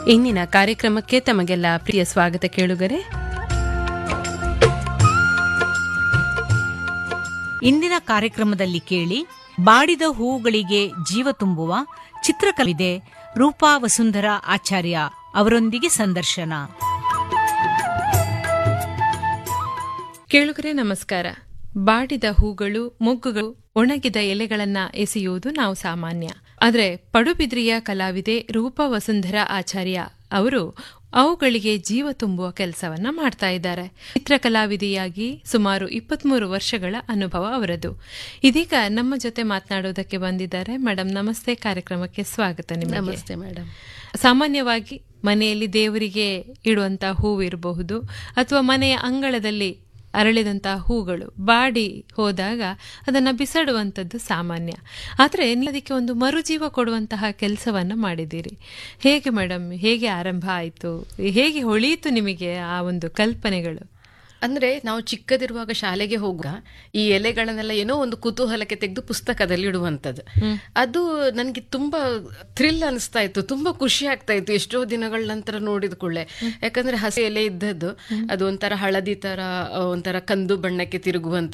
ಇಂದಿನ ಕಾರ್ಯಕ್ರಮಕ್ಕೆ ತಮಗೆಲ್ಲ ಪ್ರಿಯ ಸ್ವಾಗತ ಕೇಳುಗರೆ ಇಂದಿನ ಕಾರ್ಯಕ್ರಮದಲ್ಲಿ ಕೇಳಿ ಬಾಡಿದ ಹೂವುಗಳಿಗೆ ಜೀವ ತುಂಬುವ ಚಿತ್ರಕಲಿದೆ ರೂಪಾ ವಸುಂಧರ ಆಚಾರ್ಯ ಅವರೊಂದಿಗೆ ಸಂದರ್ಶನ ಕೇಳುಗರೆ ನಮಸ್ಕಾರ ಬಾಡಿದ ಹೂಗಳು ಮೊಗ್ಗುಗಳು ಒಣಗಿದ ಎಲೆಗಳನ್ನ ಎಸೆಯುವುದು ನಾವು ಸಾಮಾನ್ಯ ಆದರೆ ಪಡುಬಿದ್ರಿಯ ಕಲಾವಿದೆ ರೂಪಾ ವಸುಂಧರ ಆಚಾರ್ಯ ಅವರು ಅವುಗಳಿಗೆ ಜೀವ ತುಂಬುವ ಕೆಲಸವನ್ನ ಮಾಡ್ತಾ ಇದ್ದಾರೆ ಚಿತ್ರಕಲಾವಿದೆಯಾಗಿ ಸುಮಾರು ಇಪ್ಪತ್ಮೂರು ವರ್ಷಗಳ ಅನುಭವ ಅವರದು ಇದೀಗ ನಮ್ಮ ಜೊತೆ ಮಾತನಾಡೋದಕ್ಕೆ ಬಂದಿದ್ದಾರೆ ಮೇಡಮ್ ನಮಸ್ತೆ ಕಾರ್ಯಕ್ರಮಕ್ಕೆ ಸ್ವಾಗತ ನಿಮಗೆ ನಮಸ್ತೆ ಮೇಡಮ್ ಸಾಮಾನ್ಯವಾಗಿ ಮನೆಯಲ್ಲಿ ದೇವರಿಗೆ ಇಡುವಂತ ಹೂವು ಇರಬಹುದು ಅಥವಾ ಮನೆಯ ಅಂಗಳದಲ್ಲಿ ಅರಳಿದಂತಹ ಹೂಗಳು ಬಾಡಿ ಹೋದಾಗ ಅದನ್ನ ಬಿಸಾಡುವಂಥದ್ದು ಸಾಮಾನ್ಯ ಆದರೆ ನೀವು ಅದಕ್ಕೆ ಒಂದು ಮರುಜೀವ ಕೊಡುವಂತಹ ಕೆಲಸವನ್ನ ಮಾಡಿದ್ದೀರಿ ಹೇಗೆ ಮೇಡಮ್ ಹೇಗೆ ಆರಂಭ ಆಯಿತು ಹೇಗೆ ಹೊಳೆಯಿತು ನಿಮಗೆ ಆ ಒಂದು ಕಲ್ಪನೆಗಳು ಅಂದ್ರೆ ನಾವು ಚಿಕ್ಕದಿರುವಾಗ ಶಾಲೆಗೆ ಹೋಗುವಾಗ ಈ ಎಲೆಗಳನ್ನೆಲ್ಲ ಏನೋ ಒಂದು ಕುತೂಹಲಕ್ಕೆ ತೆಗೆದು ಪುಸ್ತಕದಲ್ಲಿ ಇಡುವಂಥದ್ದು ಅದು ನನಗೆ ತುಂಬಾ ಥ್ರಿಲ್ ಅನಿಸ್ತಾ ಇತ್ತು ತುಂಬಾ ಖುಷಿ ಆಗ್ತಾ ಇತ್ತು ಎಷ್ಟೋ ದಿನಗಳ ನಂತರ ನೋಡಿದ ಕೂಡಲೇ ಯಾಕಂದ್ರೆ ಹಸಿ ಎಲೆ ಇದ್ದದ್ದು ಅದು ಒಂಥರ ಹಳದಿ ತರ ಆ, ಒಂಥರ ಕಂದು ಬಣ್ಣಕ್ಕೆ ತಿರುಗುವಂತ